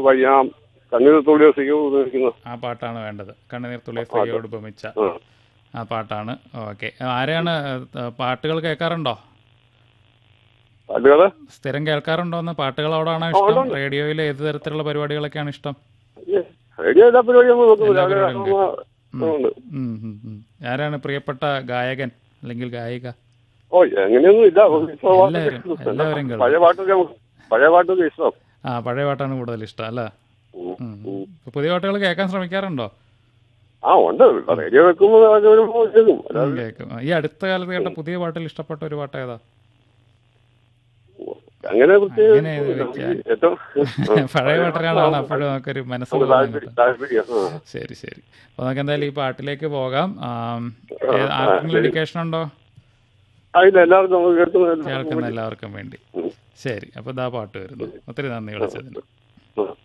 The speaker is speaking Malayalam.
വയ്യാം കണ്ണീർ തുള്ളിയോ സിയോ ഉപയോഗിക്കുന്നു ആ പാട്ടാണ് വേണ്ടത് കണ്ണുനീർ തുള്ളിയ സ്ത്രീയോട് ഉപമിച്ച ആ ആ പാട്ടാണ് ഓക്കെ ആരെയാണ് ഏഹ്, പാട്ടുകൾ കേൾക്കാറുണ്ടോ പാട്ടുകള് സ്ഥിരം കേൾക്കാറുണ്ടോന്ന് പാട്ടുകളോടാണോ ഇഷ്ടം റേഡിയോയിൽ ഏത് തരത്തിലുള്ള പരിപാടികളൊക്കെയാണ് ഇഷ്ടം റേഡിയോ എല്ലാ പരിപാടിയും നമ്മൾ നോക്കും എല്ലാ രാവിലെ പരിപാടിയും ആ, ഉണ്ട് ഉം, ഉം, ഉം. ആരാണ് പ്രിയപ്പെട്ട ഗായകൻ അല്ലെങ്കിൽ ഗായിക ഓ എങ്ങനെയൊന്നും ഇല്ല ഇപ്പൊ എല്ലാവരും എല്ലാവരും കേൾക്കും പഴയ പാട്ടൊക്കെ നമുക്ക് പഴയ പാട്ടൊക്കെ ഇഷ്ടം ആ പഴയ പാട്ടാണ് കൂടുതൽ ഇഷ്ടം അല്ലേ ഉം. ഉം, ഉം. ഇപ്പൊ പുതിയ പാട്ടുകൾ കേൾക്കാൻ ശ്രമിക്കാറുണ്ടോ ആ ഉണ്ട് റേഡിയോ വെക്കുമ്പോൾ അതൊക്കെ വരുമ്പോൾ കേൾക്കും ഉം, കേൾക്കും ഈ അടുത്ത കാലത്ത് കേട്ട പുതിയ പാട്ടിൽ ഇഷ്ടപ്പെട്ട ഒരു പാട്ട് ഏതാ അങ്ങനെ പ്രത്യേകിച്ച് അങ്ങനെ ഇത് വെച്ചാൽ. ഏറ്റവും പഴയ പാട്ടിനാണ് അപ്പോഴും നമുക്കൊരു മനസ്സ് നമുക്ക് തോന്നുന്നത് താല്പര്യം താല്പര്യം ആ. ശരി ശരി അപ്പൊ നമുക്ക് എന്തായാലും ഈ പാട്ടിലേക്ക് പോകാം ആം, ഏത് ആർക്കെങ്കിലും ഇൻഡിക്കേഷൻ ഉണ്ടോ ആ ഇല്ല എല്ലാവർക്കും നമുക്ക് കേൾക്കുന്ന കേൾക്കുന്ന എല്ലാവർക്കും വേണ്ടി ശരി അപ്പൊ ഇതാ പാട്ട് വരുന്നു ഒത്തിരി നന്ദി വിളിച്ചതിന് ആ.